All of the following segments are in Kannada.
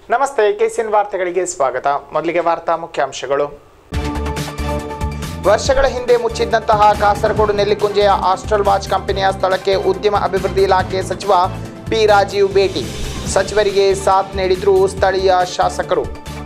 ನಮಸ್ತೆ ಕೆಸಿಎನ್ ವಾರ್ತೆಗಳಿಗೆ ಸ್ವಾಗತ ಮೊದಲಿಗೆ ವಾರ್ತಾ ಮುಖ್ಯಾಂಶಗಳು ವರ್ಷಗಳ ಹಿಂದೆ ಮುಚ್ಚಿದ್ದಂತಹ ಕಾಸರಗೋಡು ನೆಲ್ಲಿಕುಂಜೆಯ ಆಸ್ಟ್ರಲ್ ವಾಚ್ ಕಂಪನಿಯ ಸ್ಥಳಕ್ಕೆ ಉದ್ಯಮ ಅಭಿವೃದ್ಧಿ ಇಲಾಖೆ ಸಚಿವ ಪಿ ರಾಜೀವ್ ಭೇಟಿ ಸಚಿವರಿಗೆ ಸಾಥ್ ನೀಡಿದ್ರು ಸ್ಥಳೀಯ ಶಾಸಕರು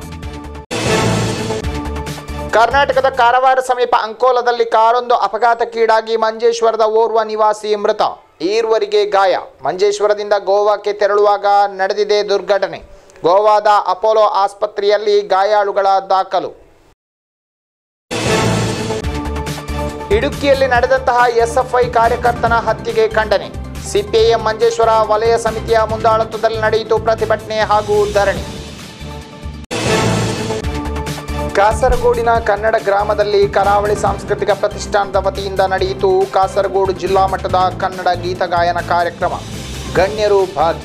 ಕರ್ನಾಟಕದ ಕಾರವಾರ ಸಮೀಪ ಅಂಕೋಲದಲ್ಲಿ ಕಾರೊಂದು ಅಪಘಾತಕ್ಕೀಡಾಗಿ ಮಂಜೇಶ್ವರದ ಓರ್ವ ನಿವಾಸಿ ಮೃತ ಈರ್ವರಿಗೆ ಗಾಯ ಮಂಜೇಶ್ವರದಿಂದ ಗೋವಾಕ್ಕೆ ತೆರಳುವಾಗ ನಡೆದಿದೆ ದುರ್ಘಟನೆ ಗೋವಾದ ಅಪೋಲೋ ಆಸ್ಪತ್ರೆಯಲ್ಲಿ ಗಾಯಾಳುಗಳ ದಾಖಲು ಇಡುಕಿಯಲ್ಲಿ ನಡೆದಂತಹ ಎಸ್ಎಫ್ಐ ಕಾರ್ಯಕರ್ತನ ಹತ್ಯೆಗೆ ಖಂಡನೆ ಸಿಪಿಐಎಂ ಮಂಜೇಶ್ವರ ವಲಯ ಸಮಿತಿಯ ಮುಂದಾಳತ್ವದಲ್ಲಿ ನಡೆಯಿತು ಪ್ರತಿಭಟನೆ ಹಾಗೂ ಧರಣಿ ಕಾಸರಗೋಡಿನ ಕನ್ನಡ ಗ್ರಾಮದಲ್ಲಿ ಕರಾವಳಿ ಸಾಂಸ್ಕೃತಿಕ ಪ್ರತಿಷ್ಠಾನದ ವತಿಯಿಂದ ನಡೆಯಿತು ಕಾಸರಗೋಡು ಜಿಲ್ಲಾ ಮಟ್ಟದ ಕನ್ನಡ ಗೀತ ಗಾಯನ ಕಾರ್ಯಕ್ರಮ ಗಣ್ಯರು ಭಾಗಿ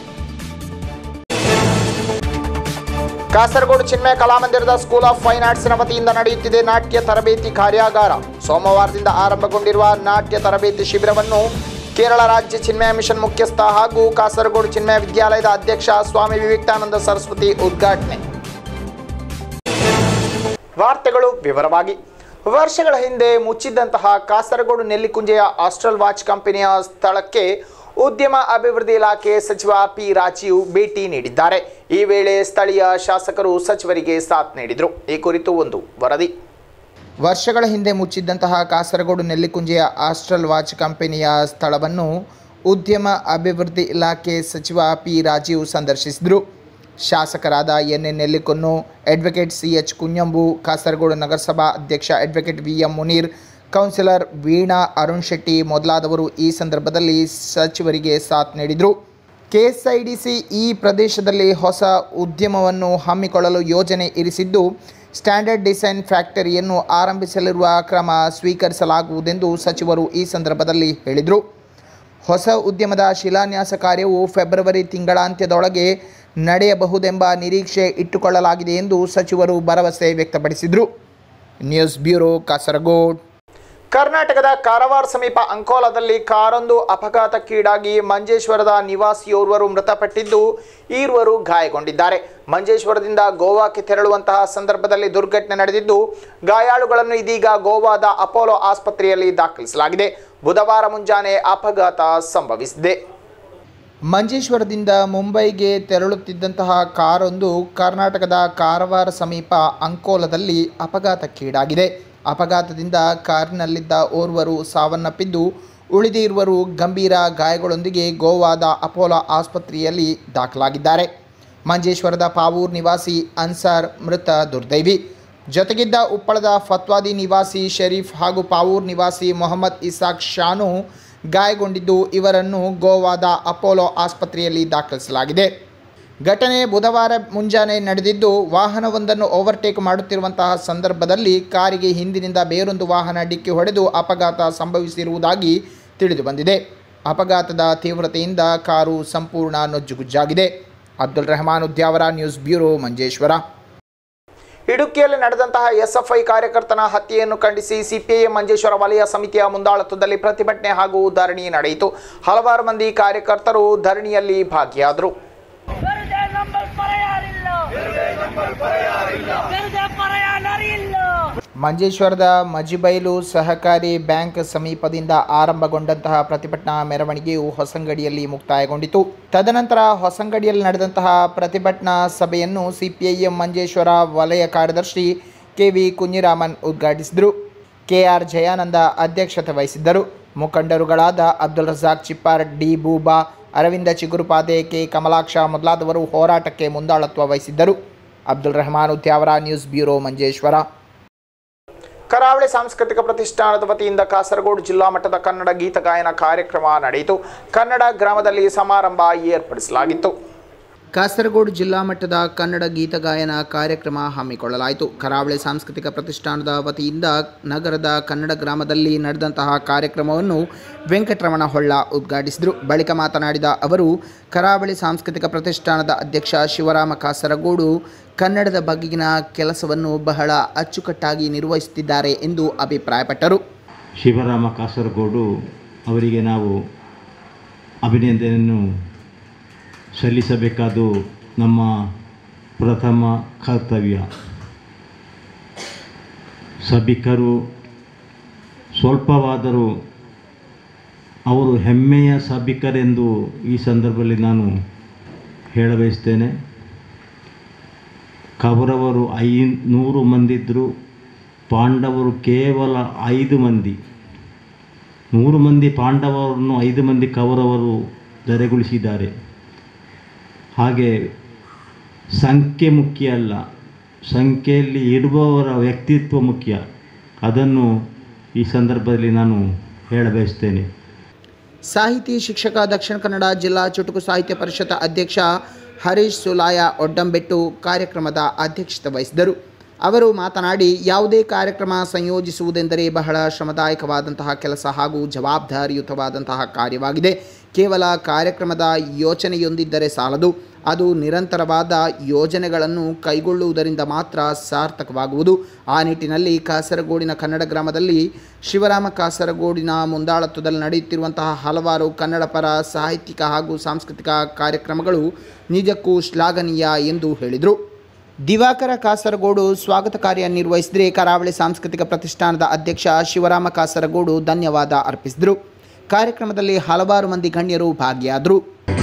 ಕಾಸರಗೋಡು ಚಿನ್ಮಯ ಕಲಾಮಂದಿರದ ಸ್ಕೂಲ್ ಆಫ್ ಫೈನ್ ಆರ್ಟ್ಸ್ನ ವತಿಯಿಂದ ನಡೆಯುತ್ತಿದೆ ನಾಟ್ಯ ತರಬೇತಿ ಕಾರ್ಯಾಗಾರ ಸೋಮವಾರದಿಂದ ಆರಂಭಗೊಂಡಿರುವ ನಾಟ್ಯ ತರಬೇತಿ ಶಿಬಿರವನ್ನು ಕೇರಳ ರಾಜ್ಯ ಚಿನ್ಮಯ ಮಿಷನ್ ಮುಖ್ಯಸ್ಥ ಹಾಗೂ ಕಾಸರಗೋಡು ಚಿನ್ಮಯ ವಿದ್ಯಾಲಯದ ಅಧ್ಯಕ್ಷ ಸ್ವಾಮಿ ವಿವೇಕಾನಂದ ಸರಸ್ವತಿ ಉದ್ಘಾಟನೆ ವಾರ್ತೆಗಳು ವಿವರವಾಗಿ ವರ್ಷಗಳ ಹಿಂದೆ ಮುಚ್ಚಿದ್ದಂತಹ ಕಾಸರಗೋಡು ನೆಲ್ಲಿಕುಂಜೆಯ ಆಸ್ಟ್ರಲ್ ವಾಚ್ ಕಂಪನಿಯ ಸ್ಥಳಕ್ಕೆ ಉದ್ಯಮ ಅಭಿವೃದ್ಧಿ ಇಲಾಖೆ ಸಚಿವ ಪಿ ರಾಜೀವ್ ಭೇಟಿ ನೀಡಿದ್ದಾರೆ ಈ ವೇಳೆ ಸ್ಥಳೀಯ ಶಾಸಕರು ಸಚಿವರಿಗೆ ಸಾಥ್ ನೀಡಿದರು ಈ ಕುರಿತು ಒಂದು ವರದಿ ವರ್ಷಗಳ ಹಿಂದೆ ಮುಚ್ಚಿದ್ದಂತಹ ಕಾಸರಗೋಡು ನೆಲ್ಲಿಕುಂಜೆಯ ಆಸ್ಟ್ರಲ್ ವಾಚ್ ಕಂಪನಿಯ ಸ್ಥಳವನ್ನು ಉದ್ಯಮ ಅಭಿವೃದ್ಧಿ ಇಲಾಖೆ ಸಚಿವ ಪಿ ರಾಜೀವ್ ಸಂದರ್ಶಿಸಿದರು ಶಾಸಕರಾದ N N Nellikunnu advocate C H Kunhambu Kasaragod ನಗರಸಭಾ ಅಧ್ಯಕ್ಷ advocate V M Muneer councillor Veena Arun Shetty ಮೊದಲಾದವರು ಈ ಸಂದರ್ಭದಲ್ಲಿ ಸಚಿವರಿಗೆ ಸಾಥ್ ನೀಡಿದರು ಕೆಎಸ್ಐಡಿಸಿ ಈ ಪ್ರದೇಶದಲ್ಲಿ ಹೊಸ ಉದ್ಯಮವನ್ನು ಹಮ್ಮಿಕೊಳ್ಳಲು ಯೋಜನೆ ಇರಿಸಿದ್ದು ಸ್ಟ್ಯಾಂಡರ್ಡ್ ಡಿಸೈನ್ ಫ್ಯಾಕ್ಟರಿಯನ್ನು ಆರಂಭಿಸಲಿರುವ ಕ್ರಮ ಸ್ವೀಕರಿಸಲಾಗುವುದೆಂದು ಸಚಿವರು ಈ ಸಂದರ್ಭದಲ್ಲಿ ಹೇಳಿದರು ಹೊಸ ಉದ್ಯಮದ ಶಿಲಾನ್ಯಾಸ ಕಾರ್ಯವು ಫೆಬ್ರವರಿ ತಿಂಗಳಾಂತ್ಯದೊಳಗೆ ನಡೆಯಬಹುದೆಂಬ ನಿರೀಕ್ಷೆ ಇಟ್ಟುಕೊಳ್ಳಲಾಗಿದೆ ಎಂದು ಸಚಿವರು ಭರವಸೆ ವ್ಯಕ್ತಪಡಿಸಿದರು ನ್ಯೂಸ್ ಬ್ಯೂರೋ ಕಾಸರಗೋಡ್ ಕರ್ನಾಟಕದ ಕಾರವಾರ ಸಮೀಪ ಅಂಕೋಲದಲ್ಲಿ ಕಾರೊಂದು ಅಪಘಾತಕ್ಕೀಡಾಗಿ ಮಂಜೇಶ್ವರದ ನಿವಾಸಿಯೋರ್ವರು ಮೃತಪಟ್ಟಿದ್ದು ಈರ್ವರು ಗಾಯಗೊಂಡಿದ್ದಾರೆ ಮಂಜೇಶ್ವರದಿಂದ ಗೋವಾಕ್ಕೆ ತೆರಳುವಂತಹ ಸಂದರ್ಭದಲ್ಲಿ ದುರ್ಘಟನೆ ನಡೆದಿದ್ದು ಗಾಯಾಳುಗಳನ್ನು ಇದೀಗ ಗೋವಾದ ಅಪೋಲೋ ಆಸ್ಪತ್ರೆಯಲ್ಲಿ ದಾಖಲಿಸಲಾಗಿದೆ ಬುಧವಾರ ಮುಂಜಾನೆ ಅಪಘಾತ ಸಂಭವಿಸಿದೆ ಮಂಜೇಶ್ವರದಿಂದ ಮುಂಬೈಗೆ ತೆರಳುತ್ತಿದ್ದಂತಹ ಕಾರೊಂದು ಕರ್ನಾಟಕದ ಕಾರವಾರ ಸಮೀಪ ಅಂಕೋಲದಲ್ಲಿ ಅಪಘಾತಕ್ಕೀಡಾಗಿದೆ ಅಪಘಾತದಿಂದ ಕಾರಿನಲ್ಲಿದ್ದ ಓರ್ವರು ಸಾವನ್ನಪ್ಪಿದ್ದು ಉಳಿದಿರುವರು ಗಂಭೀರ ಗಾಯಗಳೊಂದಿಗೆ ಗೋವಾದ ಅಪೋಲೋ ಆಸ್ಪತ್ರೆಯಲ್ಲಿ ದಾಖಲಾಗಿದ್ದಾರೆ ಮಂಜೇಶ್ವರದ ಪಾವೂರ್ ನಿವಾಸಿ ಅನ್ಸಾರ್ ಮೃತ ದುರ್ದೈವಿ ಜೊತೆಗಿದ್ದ ಉಪ್ಪಳದ ಫತ್ವಾದಿ ನಿವಾಸಿ ಶರೀಫ್ ಹಾಗೂ ಪಾವೂರ್ ನಿವಾಸಿ ಮೊಹಮ್ಮದ್ ಇಸಾಕ್ ಶಾನು ಗಾಯಗೊಂಡಿದ್ದು ಇವರನ್ನು ಗೋವಾದ ಅಪೋಲೋ ಆಸ್ಪತ್ರೆಯಲ್ಲಿ ದಾಖಲಿಸಲಾಗಿದೆ ಘಟನೆ ಬುಧವಾರ ಮುಂಜಾನೆ ನಡೆದಿದ್ದು ವಾಹನವೊಂದನ್ನು ಓವರ್ಟೇಕ್ ಮಾಡುತ್ತಿರುವಂತಹ ಸಂದರ್ಭದಲ್ಲಿ ಕಾರಿಗೆ ಹಿಂದಿನಿಂದ ಬೇರೊಂದು ವಾಹನ ಡಿಕ್ಕಿ ಹೊಡೆದು ಅಪಘಾತ ಸಂಭವಿಸಿರುವುದಾಗಿ ತಿಳಿದು ಬಂದಿದೆ ಅಪಘಾತದ ತೀವ್ರತೆಯಿಂದ ಕಾರು ಸಂಪೂರ್ಣ ನೊಜ್ಜುಗುಜ್ಜಾಗಿದೆ ಅಬ್ದುಲ್ ರೆಹಮಾನ್ ಉದ್ಯಾವರ ನ್ಯೂಸ್ ಬ್ಯೂರೋ ಮಂಜೇಶ್ವರ ಇಡುಕಿಯಲ್ಲಿ ನಡೆದಂತಹ ಎಸ್ಎಫ್ಐ ಕಾರ್ಯಕರ್ತನ ಹತ್ಯೆಯನ್ನು ಖಂಡಿಸಿ ಸಿಪಿಐಎಂ ಮಂಜೇಶ್ವರ ವಲಯ ಸಮಿತಿಯ ಮುಂದಾಳತ್ವದಲ್ಲಿ ಪ್ರತಿಭಟನೆ ಹಾಗೂ ಧರಣಿ ನಡೆಯಿತು ಹಲವಾರು ಮಂದಿ ಕಾರ್ಯಕರ್ತರು ಧರಣಿಯಲ್ಲಿ ಭಾಗಿಯಾದರು വെറുതെ നമ്മൾ പറയാറില്ല വെറുതെ പറയാനറിയില്ല ಮಂಜೇಶ್ವರದ ಮಜಿಬೈಲು ಸಹಕಾರಿ ಬ್ಯಾಂಕ್ ಸಮೀಪದಿಂದ ಆರಂಭಗೊಂಡಂತಹ ಪ್ರತಿಭಟನಾ ಮೆರವಣಿಗೆಯು ಹೊಸಂಗಡಿಯಲ್ಲಿ ಮುಕ್ತಾಯಗೊಂಡಿತು ತದನಂತರ ಹೊಸಂಗಡಿಯಲ್ಲಿ ನಡೆದಂತಹ ಪ್ರತಿಭಟನಾ ಸಭೆಯನ್ನು ಸಿಪಿಐಎಂ ಮಂಜೇಶ್ವರ ವಲಯ ಕಾರ್ಯದರ್ಶಿ ಕೆ ವಿ ಕುഞ്ഞിರಾಮನ್ ಉದ್ಘಾಟಿಸಿದರು ಕೆಆರ್ ಜಯಾನಂದ ಅಧ್ಯಕ್ಷತೆ ವಹಿಸಿದ್ದರು ಮುಖಂಡರುಗಳಾದ ಅಬ್ದುಲ್ ರಜಾಕ್ ಚಿಪ್ಪಾರ್ ಡಿ ಬೂಬಾ ಅರವಿಂದ ಚಿಗುರುಪಾದೆ ಕೆ ಕಮಲಾಕ್ಷ ಮೊದಲಾದವರು ಹೋರಾಟಕ್ಕೆ ಮುಂದಾಳತ್ವ ವಹಿಸಿದ್ದರು ಅಬ್ದುಲ್ ರೆಹಮಾನ್ ಉದ್ಯಾವರ ನ್ಯೂಸ್ ಬ್ಯೂರೋ ಮಂಜೇಶ್ವರ ಕರಾವಳಿ ಸಾಂಸ್ಕೃತಿಕ ಪ್ರತಿಷ್ಠಾನದ ವತಿಯಿಂದ ಕಾಸರಗೋಡು ಜಿಲ್ಲಾ ಮಟ್ಟದ ಕನ್ನಡ ಗೀತ ಗಾಯನ ಕಾರ್ಯಕ್ರಮ ನಡೆಯಿತು ಕನ್ನಡ ಗ್ರಾಮದಲ್ಲಿ ಸಮಾರಂಭ ಏರ್ಪಡಿಸಲಾಗಿತ್ತು ಕಾಸರಗೋಡು ಜಿಲ್ಲಾ ಮಟ್ಟದ ಕನ್ನಡ ಗೀತ ಗಾಯನ ಕಾರ್ಯಕ್ರಮ ಹಮ್ಮಿಕೊಳ್ಳಲಾಯಿತು ಕರಾವಳಿ ಸಾಂಸ್ಕೃತಿಕ ಪ್ರತಿಷ್ಠಾನದ ವತಿಯಿಂದ ನಗರದ ಕನ್ನಡ ಗ್ರಾಮದಲ್ಲಿ ನಡೆದಂತಹ ಕಾರ್ಯಕ್ರಮವನ್ನು ವೆಂಕಟರಮಣ ಹೊಳ್ಳ ಉದ್ಘಾಟಿಸಿದರು ಬಳಿಕ ಮಾತನಾಡಿದ ಅವರು ಕರಾವಳಿ ಸಾಂಸ್ಕೃತಿಕ ಪ್ರತಿಷ್ಠಾನದ ಅಧ್ಯಕ್ಷ ಶಿವರಾಮ ಕಾಸರಗೋಡು ಕನ್ನಡದ ಬಗೆಗಿನ ಕೆಲಸವನ್ನು ಬಹಳ ಅಚ್ಚುಕಟ್ಟಾಗಿ ನಿರ್ವಹಿಸುತ್ತಿದ್ದಾರೆ ಎಂದು ಅಭಿಪ್ರಾಯಪಟ್ಟರು ಶಿವರಾಮ ಕಾಸರಗೋಡು ಅವರಿಗೆ ನಾವು ಅಭಿನಂದನೆಯನ್ನು ಸಲ್ಲಿಸಬೇಕಾದು ನಮ್ಮ ಪ್ರಥಮ ಕರ್ತವ್ಯ ಸಭಿಕರು ಸ್ವಲ್ಪವಾದರೂ ಅವರು ಹೆಮ್ಮೆಯ ಸಭಿಕರೆಂದು ಈ ಸಂದರ್ಭದಲ್ಲಿ ನಾನು ಹೇಳಬಯಸ್ತೇನೆ ಕೌರವರು ಐ ನೂರು ಮಂದಿ ಇದ್ದರು ಪಾಂಡವರು ಕೇವಲ ಐದು ಮಂದಿ ನೂರು ಮಂದಿ ಪಾಂಡವರನ್ನು ಐದು ಮಂದಿ ಕೌರವರು ಧರೆಗೊಳಿಸಿದ್ದಾರೆ ಹಾಗೆ ಸಂಖ್ಯೆ ಮುಖ್ಯ ಅಲ್ಲ ಸಂಖ್ಯೆಯಲ್ಲಿ ಇಡುವವರ ವ್ಯಕ್ತಿತ್ವ ಮುಖ್ಯ ಅದನ್ನು ಈ ಸಂದರ್ಭದಲ್ಲಿ ನಾನು ಹೇಳಬಯಸ್ತೇನೆ ಸಾಹಿತಿ ಶಿಕ್ಷಕ ದಕ್ಷಿಣ ಕನ್ನಡ ಜಿಲ್ಲಾ ಚುಟುಕು ಸಾಹಿತ್ಯ ಪರಿಷತ್ ಅಧ್ಯಕ್ಷ ಹರೀಶ್ ಸುಲಾಯ ಒಡ್ಡಂಬೆಟ್ಟು ಕಾರ್ಯಕ್ರಮದ ಅಧ್ಯಕ್ಷತೆ ವಹಿಸಿದರು ಅವರು ಮಾತನಾಡಿ ಯಾವುದೇ ಕಾರ್ಯಕ್ರಮ ಸಂಯೋಜಿಸುವುದೆಂದರೆ ಬಹಳ ಶ್ರಮದಾಯಕವಾದಂತಹ ಕೆಲಸ ಹಾಗೂ ಜವಾಬ್ದಾರಿಯುತವಾದಂತಹ ಕಾರ್ಯವಾಗಿದೆ ಕೇವಲ ಕಾರ್ಯಕ್ರಮದ ಯೋಚನೆಯೊಂದಿದ್ದರೆ ಸಾಲದು ಅದು ನಿರಂತರವಾದ ಯೋಜನೆಗಳನ್ನು ಕೈಗೊಳ್ಳುವುದರಿಂದ ಮಾತ್ರ ಸಾರ್ಥಕವಾಗುವುದು ಆ ನಿಟ್ಟಿನಲ್ಲಿ ಕಾಸರಗೋಡಿನ ಕನ್ನಡ ಗ್ರಾಮದಲ್ಲಿ ಶಿವರಾಮ ಕಾಸರಗೋಡಿನ ಮುಂದಾಳತ್ವದಲ್ಲಿ ನಡೆಯುತ್ತಿರುವಂತಹ ಹಲವಾರು ಕನ್ನಡ ಪರ ಸಾಹಿತ್ಯಿಕ ಹಾಗೂ ಸಾಂಸ್ಕೃತಿಕ ಕಾರ್ಯಕ್ರಮಗಳು ನಿಜಕ್ಕೂ ಶ್ಲಾಘನೀಯ ಎಂದು ಹೇಳಿದರು ದಿವಾಕರ ಕಾಸರಗೋಡು ಸ್ವಾಗತ ಕಾರ್ಯ ನಿರ್ವಹಿಸಿದರೆ ಕರಾವಳಿ ಸಾಂಸ್ಕೃತಿಕ ಪ್ರತಿಷ್ಠಾನದ ಅಧ್ಯಕ್ಷ ಶಿವರಾಮ ಕಾಸರಗೋಡು ಧನ್ಯವಾದ ಅರ್ಪಿಸಿದರು ಕಾರ್ಯಕ್ರಮದಲ್ಲಿ ಹಲವಾರು ಮಂದಿ ಗಣ್ಯರು ಭಾಗಿಯಾದರು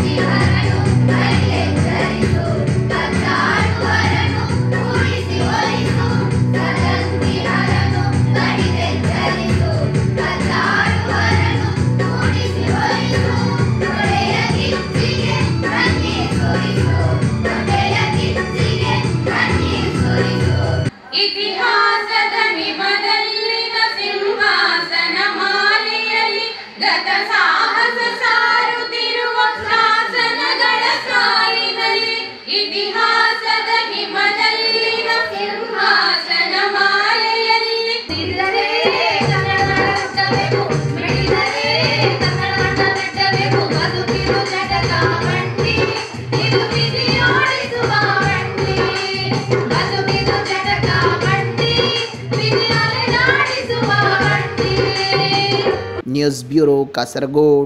ಇತಿಹಾಸದ ನಿಮದಲ್ಲಿನ ಸಿಂಹಾಸನ ಮಾಲೆಯಲ್ಲಿ ಗತ ಸಾಹಸ ಸಾರುತ್ತಿರುವ ಶಾಸನಗಳ ಸಾಲಿನಲ್ಲಿ ಇತಿಹಾಸದ ಹಿಮದಲ್ಲಿನ ಸಿಂಹಾಸನ ಮಾಲೆಯಲ್ಲಿ ನಿಲ್ಲರೆ ಕನ್ನಡ ಕಟ್ಟಬೇಕು ಮಿಡಿದರೆ ಕನ್ನಡ ಕಟ್ಟಬೇಕು ಬದುಕಿರು ಜಟಕ ಬಂಡಿ ಇದು ವಿಧಿಯೋಡಿಸುವ ಬಂಡಿ ಬದುಕಿದು ಜಟಕ ಬಂಡಿ ವಿಧಿ ಅಲೆದಾಡಿಸುವ ಬಂಡಿ ನ್ಯೂಸ್ ಬ್ಯೂರೋ ಕಾಸರಗೋಡ್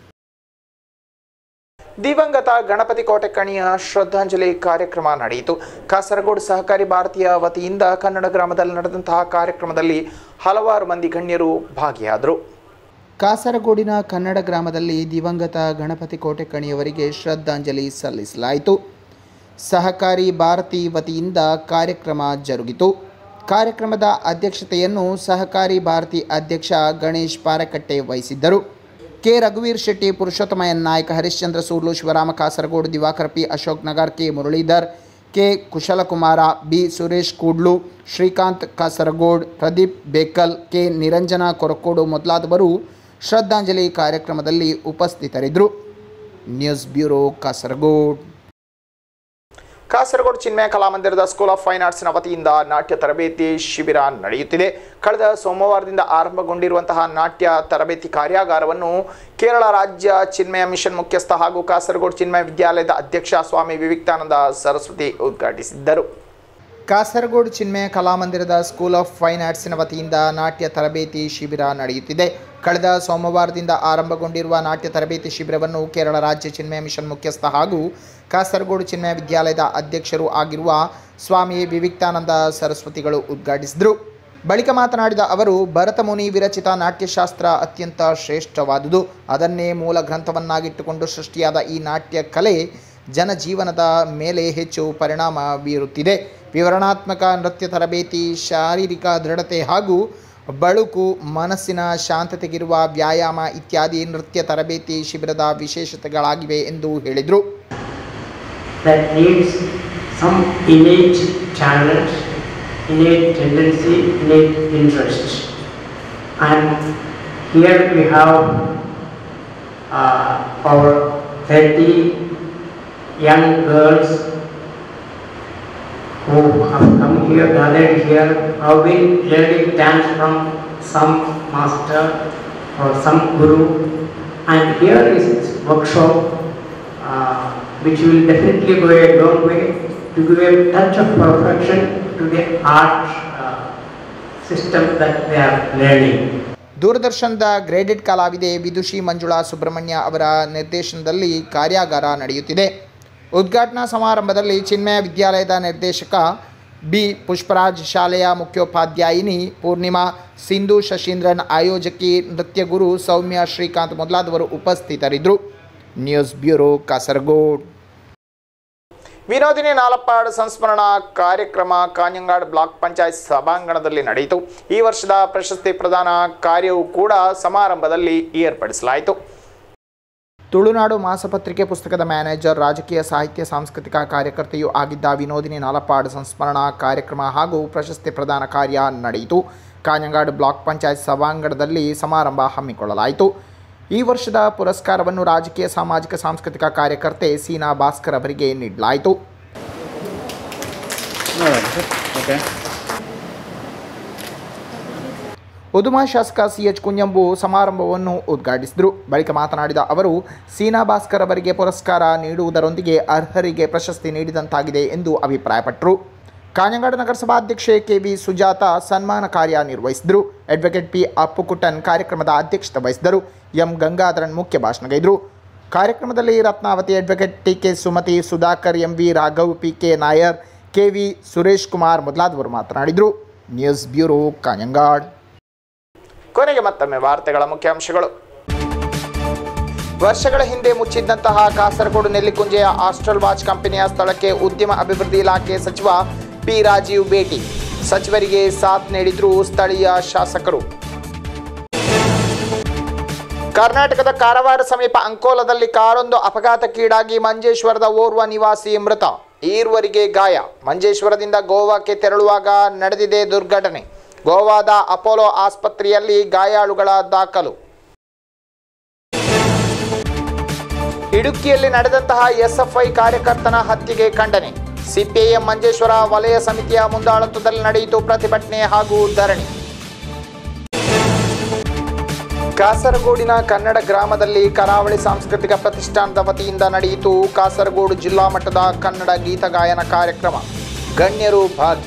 ದಿವಂಗತ ಗಣಪತಿ ಕೋಟೆಕಣಿಯ ಶ್ರದ್ಧಾಂಜಲಿ ಕಾರ್ಯಕ್ರಮ ನಡೆಯಿತು ಕಾಸರಗೋಡು ಸಹಕಾರಿ ಭಾರತೀಯ ವತಿಯಿಂದ ಕನ್ನಡ ಗ್ರಾಮದಲ್ಲಿ ನಡೆದಂತಹ ಕಾರ್ಯಕ್ರಮದಲ್ಲಿ ಹಲವಾರು ಮಂದಿ ಗಣ್ಯರು ಭಾಗಿಯಾದರು ಕಾಸರಗೋಡಿನ ಕನ್ನಡ ಗ್ರಾಮದಲ್ಲಿ ದಿವಂಗತ ಗಣಪತಿ ಕೋಟೆಕಣಿಯವರಿಗೆ ಶ್ರದ್ಧಾಂಜಲಿ ಸಲ್ಲಿಸಲಾಯಿತು ಸಹಕಾರಿ ಭಾರತಿ ವತಿಯಿಂದ ಕಾರ್ಯಕ್ರಮ ಜರುಗಿತು ಕಾರ್ಯಕ್ರಮದ ಅಧ್ಯಕ್ಷತೆಯನ್ನು ಸಹಕಾರಿ ಭಾರತಿ ಅಧ್ಯಕ್ಷ ಗಣೇಶ್ ಪಾರಕಟ್ಟೆ ವಹಿಸಿದ್ದರು ಕೆ ರಘುವೀರ್ Shetty Purushottama N Naik Harishchandra Surlu Shivarama Kasaragod Diwakar P Ashok Nagar K Muralidhar K Kushalakumara B Suresh Kudlu Srikanth Kasaragod Pradeep Bekal K Niranjana Korakodu ಮೊದಲಾದವರು ಶ್ರದ್ಧಾಂಜಲಿ ಕಾರ್ಯಕ್ರಮದಲ್ಲಿ ಉಪಸ್ಥಿತರಿದ್ದರು ನ್ಯೂಸ್ ಬ್ಯೂರೋ ಕಾಸರಗೋಡ್ ಕಾಸರಗೋಡು ಚಿನ್ಮಯ ಕಲಾಮಂದಿರದ ಸ್ಕೂಲ್ ಆಫ್ ಫೈನ್ ಆರ್ಟ್ಸ್ನ ವತಿಯಿಂದ ನಾಟ್ಯ ತರಬೇತಿ ಶಿಬಿರ ನಡೆಯುತ್ತಿದೆ ಕಳೆದ ಸೋಮವಾರದಿಂದ ಆರಂಭಗೊಂಡಿರುವಂತಹ ನಾಟ್ಯ ತರಬೇತಿ ಕಾರ್ಯಾಗಾರವನ್ನು ಕೇರಳ ರಾಜ್ಯ ಚಿನ್ಮಯ ಮಿಷನ್ ಮುಖ್ಯಸ್ಥ ಹಾಗೂ ಕಾಸರಗೋಡು ಚಿನ್ಮಯ ವಿದ್ಯಾಲಯದ ಅಧ್ಯಕ್ಷ ಸ್ವಾಮಿ ವಿವೇಕಾನಂದ ಸರಸ್ವತಿ ಉದ್ಘಾಟಿಸಿದ್ದರು ಕಾಸರಗೋಡು ಚಿನ್ಮಯ ಕಲಾಮಂದಿರದ ಸ್ಕೂಲ್ ಆಫ್ ಫೈನ್ ಆರ್ಟ್ಸ್ನ ವತಿಯಿಂದ ನಾಟ್ಯ ತರಬೇತಿ ಶಿಬಿರ ನಡೆಯುತ್ತಿದೆ ಕಳೆದ ಸೋಮವಾರದಿಂದ ಆರಂಭಗೊಂಡಿರುವ ನಾಟ್ಯ ತರಬೇತಿ ಶಿಬಿರವನ್ನು ಕೇರಳ ರಾಜ್ಯ ಚಿನ್ಮಯ ಮಿಷನ್ ಮುಖ್ಯಸ್ಥ ಹಾಗೂ ಕಾಸರಗೋಡು ಚಿನ್ಮಯ ವಿದ್ಯಾಲಯದ ಅಧ್ಯಕ್ಷರು ಆಗಿರುವ ಸ್ವಾಮಿ ವಿವಿಕ್ತಾನಂದ ಸರಸ್ವತಿಗಳು ಉದ್ಘಾಟಿಸಿದರು ಬಳಿಕ ಮಾತನಾಡಿದ ಅವರು ಭರತಮುನಿ ವಿರಚಿತ ನಾಟ್ಯಶಾಸ್ತ್ರ ಅತ್ಯಂತ ಶ್ರೇಷ್ಠವಾದುದು ಅದನ್ನೇ ಮೂಲ ಗ್ರಂಥವನ್ನಾಗಿಟ್ಟುಕೊಂಡು ಸೃಷ್ಟಿಯಾದ ಈ ನಾಟ್ಯ ಕಲೆ ಜನಜೀವನದ ಮೇಲೆ ಹೆಚ್ಚು ಪರಿಣಾಮ ಬೀರುತ್ತಿದೆ ವಿವರಣಾತ್ಮಕ ನೃತ್ಯ ತರಬೇತಿ ಶಾರೀರಿಕ ದೃಢತೆ ಹಾಗೂ ಬಳುಕು ಮನಸ್ಸಿನ ಶಾಂತತೆಗಿರುವ ವ್ಯಾಯಾಮ ಇತ್ಯಾದಿ ನೃತ್ಯ ತರಬೇತಿ ಶಿಬಿರದ ವಿಶೇಷತೆಗಳಾಗಿವೆ ಎಂದು ಹೇಳಿದರು that needs some innate talent, innate tendency, innate interest. And here we have uh, our 30 young girls who have come here, gathered here, have been learning dance from some master or some guru. And here is this workshop uh, which will definitely go a long way to give a touch of perfection to the art uh, system that they are learning. ದೂರದರ್ಶನದ ಗ್ರೇಡೆಡ್ ಕಲಾವಿದೆ ವಿದುಷಿ ಮಂಜುಳಾ ಸುಬ್ರಹ್ಮಣ್ಯ ಅವರ ನಿರ್ದೇಶನದಲ್ಲಿ ಕಾರ್ಯಾಗಾರ ನಡೆಯುತ್ತಿದೆ ಉದ್ಘಾಟನಾ ಸಮಾರಂಭದಲ್ಲಿ ಚಿನ್ಮಯ ವಿದ್ಯಾಲಯದ ನಿರ್ದೇಶಕ ಬಿ ಪುಷ್ಪರಾಜ್ ಶಾಲೆಯ ಮುಖ್ಯೋಪಾಧ್ಯಾಯಿನಿ ಪೂರ್ಣಿಮಾ ಸಿಂಧು ಶಶೀಂದ್ರನ್ ಆಯೋಜಕಿ ನೃತ್ಯ ಗುರು ಸೌಮ್ಯ ಶ್ರೀಕಾಂತ್ ಮೊದಲಾದವರು ಉಪಸ್ಥಿತರಿದ್ದರು ನ್ಯೂಸ್ ಬ್ಯೂರೋ ಕಾಸರಗೋಡ್ ವಿನೋದಿನಿ ನಾಲಪ್ಪಾಡ್ ಸಂಸ್ಮರಣಾ ಕಾರ್ಯಕ್ರಮ ಕಾಂಜಂಗಾಡ್ ಬ್ಲಾಕ್ ಪಂಚಾಯತ್ ಸಭಾಂಗಣದಲ್ಲಿ ನಡೆಯಿತು ಈ ವರ್ಷದ ಪ್ರಶಸ್ತಿ ಪ್ರದಾನ ಕಾರ್ಯವೂ ಕೂಡ ಸಮಾರಂಭದಲ್ಲಿ ಏರ್ಪಡಿಸಲಾಯಿತು ತುಳುನಾಡು ಮಾಸಪತ್ರಿಕೆ ಪುಸ್ತಕದ ಮ್ಯಾನೇಜರ್ ರಾಜಕೀಯ ಸಾಹಿತ್ಯ ಸಾಂಸ್ಕೃತಿಕ ಕಾರ್ಯಕರ್ತೆಯೂ ಆಗಿದ್ದ ವಿನೋದಿನಿ ನಾಲಪ್ಪಾಡ್ ಸಂಸ್ಮರಣಾ ಕಾರ್ಯಕ್ರಮ ಹಾಗೂ ಪ್ರಶಸ್ತಿ ಪ್ರದಾನ ಕಾರ್ಯ ನಡೆಯಿತು ಕಾಂಜಂಗಾಡ್ ಬ್ಲಾಕ್ ಪಂಚಾಯತ್ ಸಭಾಂಗಣದಲ್ಲಿ ಸಮಾರಂಭ ಹಮ್ಮಿಕೊಳ್ಳಲಾಯಿತು ಈ ವರ್ಷದ ಪುರಸ್ಕಾರವನ್ನು ರಾಜಕೀಯ ಸಾಮಾಜಿಕ ಸಾಂಸ್ಕೃತಿಕ ಕಾರ್ಯಕರ್ತೆ ಸೀನಾ ಭಾಸ್ಕರ್ ಅವರಿಗೆ ನೀಡಲಾಯಿತು ಉದುಮಾ ಶಾಸಕ ಸಿ ಎಚ್ ಕುಂಜಂಬು ಸಮಾರಂಭವನ್ನು ಉದ್ಘಾಟಿಸಿದರು ಬಳಿಕ ಮಾತನಾಡಿದ ಅವರು ಸೀನಾ ಭಾಸ್ಕರ್ ಅವರಿಗೆ ಪುರಸ್ಕಾರ ನೀಡುವುದರೊಂದಿಗೆ ಅರ್ಹರಿಗೆ ಪ್ರಶಸ್ತಿ ನೀಡಿದಂತಾಗಿದೆ ಎಂದು ಅಭಿಪ್ರಾಯಪಟ್ಟರು ಕಾഞ്ഞങ്ങാട് ನಗರಸಭಾಧ್ಯಕ್ಷೆ ಕೆ ವಿ ಸುಜಾತ ಸನ್ಮಾನ ಕಾರ್ಯ ನಿರ್ವಹಿಸಿದರು ಅಡ್ವೊಕೇಟ್ ಪಿ ಅಪ್ಪುಕುಟ್ಟನ್ ಕಾರ್ಯಕ್ರಮದ ಅಧ್ಯಕ್ಷತೆ ವಹಿಸಿದರು ಎಂ ಗಂಗಾಧರನ್ ಮುಖ್ಯ ಭಾಷಣಗೈದರು ಕಾರ್ಯಕ್ರಮದಲ್ಲಿ Ratnavati advocate T K Sumathi Sudhakar M V Raghav P K Nair K V Suresh Kumar ಮೊದಲಾದವರು ಮಾತನಾಡಿದರು ನ್ಯೂಸ್ ಬ್ಯೂರೋ ಕಾഞ്ഞങ്ങാട് ಕೊನೆಗೆ ಮತ್ತೊಮ್ಮೆ ವಾರ್ತೆಗಳ ಮುಖ್ಯಾಂಶಗಳು ವರ್ಷಗಳ ಹಿಂದೆ ಮುಚ್ಚಿದ್ದಂತಹ ಕಾಸರಗೋಡು ನೆಲ್ಲಿಕುಂಜೆಯ ಆಸ್ಟ್ರಲ್ ವಾಚ್ ಕಂಪನಿಯ ಸ್ಥಳಕ್ಕೆ ಉದ್ಯಮ ಅಭಿವೃದ್ಧಿ ಇಲಾಖೆ ಸಚಿವ ಪಿ ರಾಜೀವ್ ಭೇಟಿ ಸಚಿವರಿಗೆ ಸಾಥ್ ನೀಡಿದ್ರು ಸ್ಥಳೀಯ ಶಾಸಕರು ಕರ್ನಾಟಕದ ಕಾರವಾರ ಸಮೀಪ ಅಂಕೋಲದಲ್ಲಿ ಕಾರೊಂದು ಅಪಘಾತಕ್ಕೀಡಾಗಿ ಮಂಜೇಶ್ವರದ ಓರ್ವ ನಿವಾಸಿ ಮೃತ ಈರುವರಿಗೆ ಗಾಯ ಮಂಜೇಶ್ವರದಿಂದ ಗೋವಾಕ್ಕೆ ತೆರಳುವಾಗ ನಡೆದಿದೆ ದುರ್ಘಟನೆ ಗೋವಾದ ಅಪೋಲೋ ಆಸ್ಪತ್ರೆಯಲ್ಲಿ ಗಾಯಾಳುಗಳ ದಾಖಲು ಇಡುಕಿಯಲ್ಲಿ ನಡೆದಂತಹ ಎಸ್ಎಫ್ಐ ಕಾರ್ಯಕರ್ತನ ಹತ್ಯೆಗೆ ಖಂಡನೆ ಸಿಪಿಐಎಂ ಮಂಜೇಶ್ವರ ವಲಯ ಸಮಿತಿಯ ಮುಂದಾಳತ್ವದಲ್ಲಿ ನಡೆಯಿತು ಪ್ರತಿಭಟನೆ ಹಾಗೂ ಧರಣಿ ಕಾಸರಗೋಡಿನ ಕನ್ನಡ ಗ್ರಾಮದಲ್ಲಿ ಕರಾವಳಿ ಸಾಂಸ್ಕೃತಿಕ ಪ್ರತಿಷ್ಠಾನದ ವತಿಯಿಂದ ನಡೆಯಿತು ಕಾಸರಗೋಡು ಜಿಲ್ಲಾ ಮಟ್ಟದ ಕನ್ನಡ ಗೀತ ಗಾಯನ ಕಾರ್ಯಕ್ರಮ ಗಣ್ಯರು ಭಾಗಿ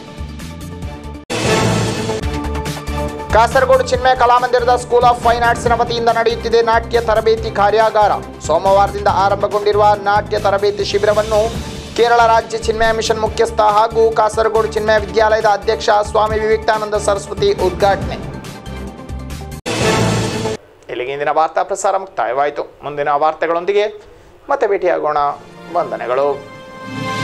ಕಾಸರಗೋಡು ಚಿನ್ಮಯ ಕಲಾಮಂದಿರದ ಸ್ಕೂಲ್ ಆಫ್ ಫೈನ್ ಆರ್ಟ್ಸ್ನ ವತಿಯಿಂದ ನಡೆಯುತ್ತಿದೆ ನಾಟ್ಯ ತರಬೇತಿ ಕಾರ್ಯಾಗಾರ ಸೋಮವಾರದಿಂದ ಆರಂಭಗೊಂಡಿರುವ ನಾಟ್ಯ ತರಬೇತಿ ಶಿಬಿರವನ್ನು ಕೇರಳ ರಾಜ್ಯ ಚಿನ್ಮಯ ಮಿಷನ್ ಮುಖ್ಯಸ್ಥ ಹಾಗೂ ಕಾಸರಗೋಡು ಚಿನ್ಮಯ ವಿದ್ಯಾಲಯದ ಅಧ್ಯಕ್ಷ ಸ್ವಾಮಿ ವಿವೇಕಾನಂದ ಸರಸ್ವತಿ ಉದ್ಘಾಟನೆ ಇಲ್ಲಿಗೆ ಇಂದಿನ ವಾರ್ತಾ ಪ್ರಸಾರ ಮುಕ್ತಾಯವಾಯಿತು ಮುಂದಿನ ವಾರ್ತೆಗಳೊಂದಿಗೆ ಮತ್ತೆ ಭೇಟಿಯಾಗೋಣ ವಂದನೆಗಳು